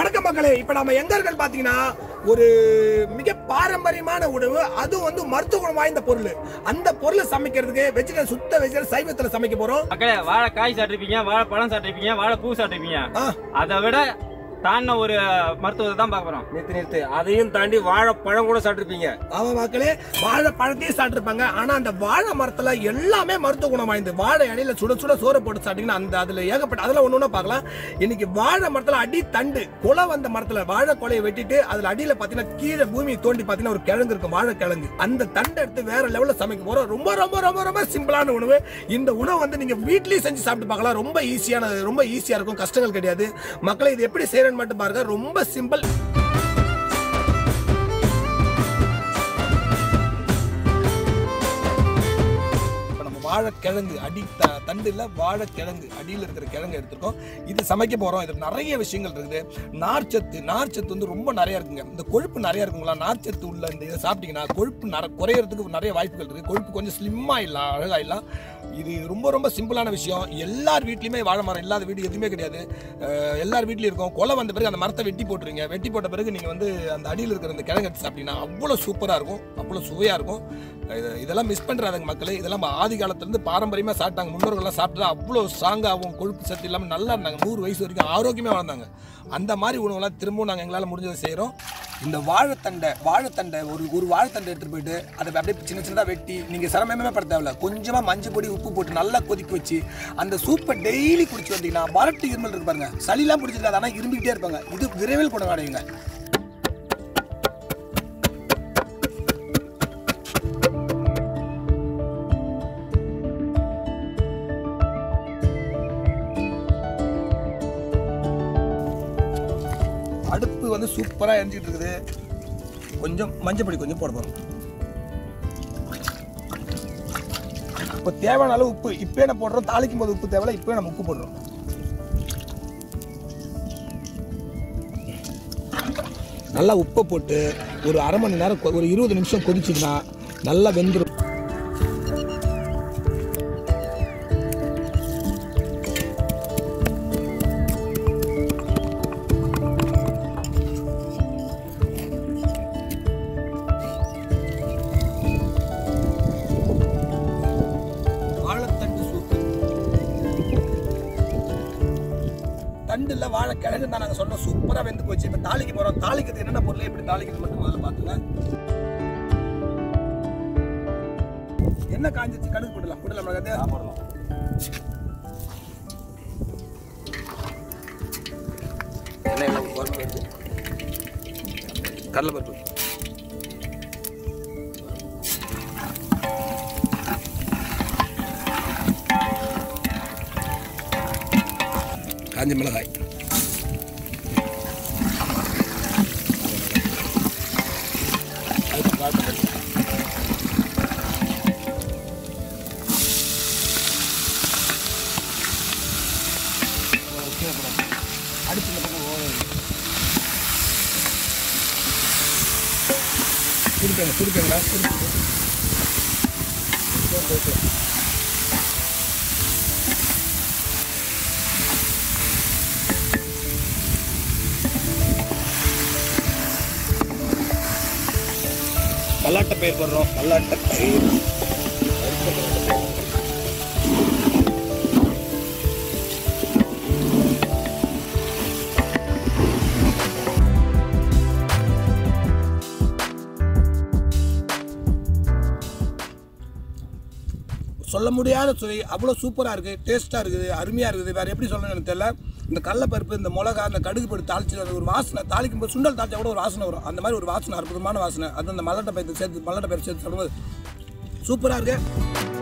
வணக்க மக்களே இப்ப நம்ம எங்க இருக்கோம்னு பாத்தீங்கன்னா ஒரு மிக பாரம்பரியமான உணவு அதுவும் வந்து மருத்துவ குணம் வாய்ந்த பொருள் அந்த பொருளை சமைக்கிறதுக்கு வெஜிடபிள் சுத்த வெஜிடபிள் சைவத்துல சமைக்க போறோம் மக்களே வாழைக்காய் சாப்பிட்டிருப்பீங்க வாழைப்பழம் சாப்பிட்டிருப்பீங்க வாழைப்பூ சாப்பிட்டிருப்பீங்க ஆ, அதை விட தாண்டின ஒரு மருத்துவத்தை தான் பார்க்க போறோம் நிறுத்து நிறுத்து அதையும் தாண்டி வாழைப்பழம் கூட சாப்பிட்டுருப்பீங்க ஆமா மக்களே வாழை பழத்தையும் சாப்பிட்டுருப்பாங்க ஆனா அந்த வாழை மரத்துல எல்லாமே மருத்துவ குணம் வாய்ந்து வாழை இடையில சுட சுட சோறு போட்டு சாப்பிட்டீங்கன்னா அந்த அதுல ஏகப்பட்ட அதெல்லாம் ஒண்ணு ஒண்ணா பார்க்கலாம் இன்னைக்கு வாழை மரத்துல அடி தண்டு குலை வந்த மரத்துல வாழை கொலையை வெட்டிட்டு அதுல அடியில பாத்தீங்கன்னா கீழே பூமி தோண்டி பாத்தீங்கன்னா ஒரு கிழங்கு இருக்கும் வாழை கிழங்கு அந்த தண்டை எடுத்து வேற லெவல்ல சமைக்க போறோம் ரொம்ப ரொம்ப ரொம்ப ரொம்ப சிம்பிளான உணவு இந்த உணவு வந்து நீங்க வீட்லயே செஞ்சு சாப்பிட்டு பார்க்கலாம் ரொம்ப ஈஸியான ரொம்ப ஈஸியா இருக்கும் கஷ்டங்கள் கிடையாது மக்களை இது எப்படி செய்யறேன்னு மட்டும் பாருங்க ரொம்ப சிம்பிள் இப்போ நம்ம வாழைக்கிழங்கு அடி த தண்டில் வாழைக்கிழங்கு அடியில் இருக்கிற கிழங்கு எடுத்திருக்கோம் இது சமைக்க போகிறோம் இதில் நிறைய விஷயங்கள் இருக்குது நார்ச்சத்து நார்ச்சத்து வந்து ரொம்ப நிறைய இருக்குங்க இந்த கொழுப்பு நிறைய இருக்குங்களா நார்ச்சத்து உள்ள இந்த இதை சாப்பிட்டீங்கன்னா கொழுப்பு நர குறையறதுக்கு நிறைய வாய்ப்புகள் இருக்குது கொழுப்பு கொஞ்சம் ஸ்லிம்மாக இல்லை அழகாயிடலாம் இது ரொம்ப ரொம்ப சிம்பிளான விஷயம் எல்லார் வீட்லையுமே வாழை மரம் இல்லாத வீடு எதுவுமே கிடையாது அஹ் எல்லார் வீட்லையும் இருக்கும் கொலை வந்த பிறகு அந்த மரத்தை வெட்டி போட்டுருங்க வெட்டி போட்ட பிறகு நீங்கள் வந்து அந்த அடியில் இருக்கிற அந்த கிழங்கு எடுத்து சாப்பிட்டீங்கன்னா அவ்வளோ சூப்பராக இருக்கும் அவ்வளோ சுவையாக இருக்கும் இது- இதெல்லாம் மிஸ் பண்ணுறாங்க மக்களே இதெல்லாம் ஆதி காலத்துலேருந்து பாரம்பரியமாக சாப்பிட்டாங்க முன்னோர்கள்லாம் சாப்பிட்டா அவ்வளோ ஸ்ட்ராங்காகவும் கொழுப்பு சத்து இல்லாமல் நல்லா இருந்தாங்க நூறு வயசு வரைக்கும் ஆரோக்கியமாக வளர்ந்தாங்க அந்த மாதிரி உணவுலாம் திரும்பவும் நாங்கள் எங்களால் முடிஞ்சதை செய்கிறோம் இந்த வாழைத்தண்டை வாழைத்தண்டை ஒரு ஒரு வாழைத்தண்டை எடுத்துகிட்டு போயிட்டு அதை அப்படியே சின்ன சின்னதாக வெட்டி நீங்கள் சிரமமே பட தேவையில்ல கொஞ்சமாக மஞ்சள் பொடி உப்பு போட்டு நல்லா கொதிக்க வச்சு அந்த சூப்பை டெய்லி குடிச்சு வந்தீங்கன்னா வறட்டு இருமல் இருக்கு பாருங்க சளிலாம் பிடிச்சிருக்காது ஆனால் இரும்பிக்கிட்டே இருப்பாங்க இது விரைவில் குணமடையுங்க அடுப்பு வந்து சூப்பராக எரிஞ்சிட்டு இருக்குது கொஞ்சம் மஞ்சள் பொடி கொஞ்சம் போட போகிறோம் இப்போ தேவையான அளவு உப்பு இப்போ என்ன போடுறோம் தாளிக்கும் போது உப்பு தேவையில்ல இப்போ நம்ம உப்பு போடுறோம் நல்லா உப்பை போட்டு ஒரு அரை மணி நேரம் கொ- ஒரு இருபது நிமிஷம் கொதிச்சுதுன்னா நல்லா வெந்துடும் வாழைத்தண்டு சூப்பு தண்டுல வாழை கிழங்கு தான் நாங்கள் சொன்னோம் சூப்பராக வெந்து போச்சு இப்போ தாளிக்கு போகிறோம் தாளிக்கிறது என்னென்ன பொருள் எப்படி தாளிக்கிறது மட்டும் முதல்ல பார்த்துங்க என்ன காஞ்சிச்சு கடுகு போடலாம் போடலாம் மிளகாத்து எண்ணெய் எல்லாம் பருப்பு எடுத்து கடலை பருப்பு காஞ்ச மிளகாய் அதுக்கு காட்டு கட்டு. அடுப்பு இந்த பக்கம் ஓ- திருப்பேங்க திருப்பேங்களா திருப்பி ஓகே, ஓகே. மல்லாட்டை பயிர் போடுறோம் மல்லாட்டை பயிர் சொல்ல முடியாத சுவை அவ்வளோ சூப்பராக இருக்குது டேஸ்ட்டாக இருக்குது அருமையாக இருக்குது வேறு எப்படி சொல்லணும்னு எனக்கு தெரியல இந்த கடலப்பருப்பு இந்த மிளகா அந்த கடுகு போட்டு தாளிச்சு அது ஒரு வாசனை தாளிக்கும் போது சுண்டல் தாளிச்சா கூட ஒரு வாசனை வரும் அந்த மாதிரி ஒரு வாசனை அற்புதமான வாசனை அது அந்த மல்லாட்டை பயிர் சேர்த்து மல்லாட்டை பயிர் சேர்த்து சாப்பிடும்போது சூப்பராக இருக்கு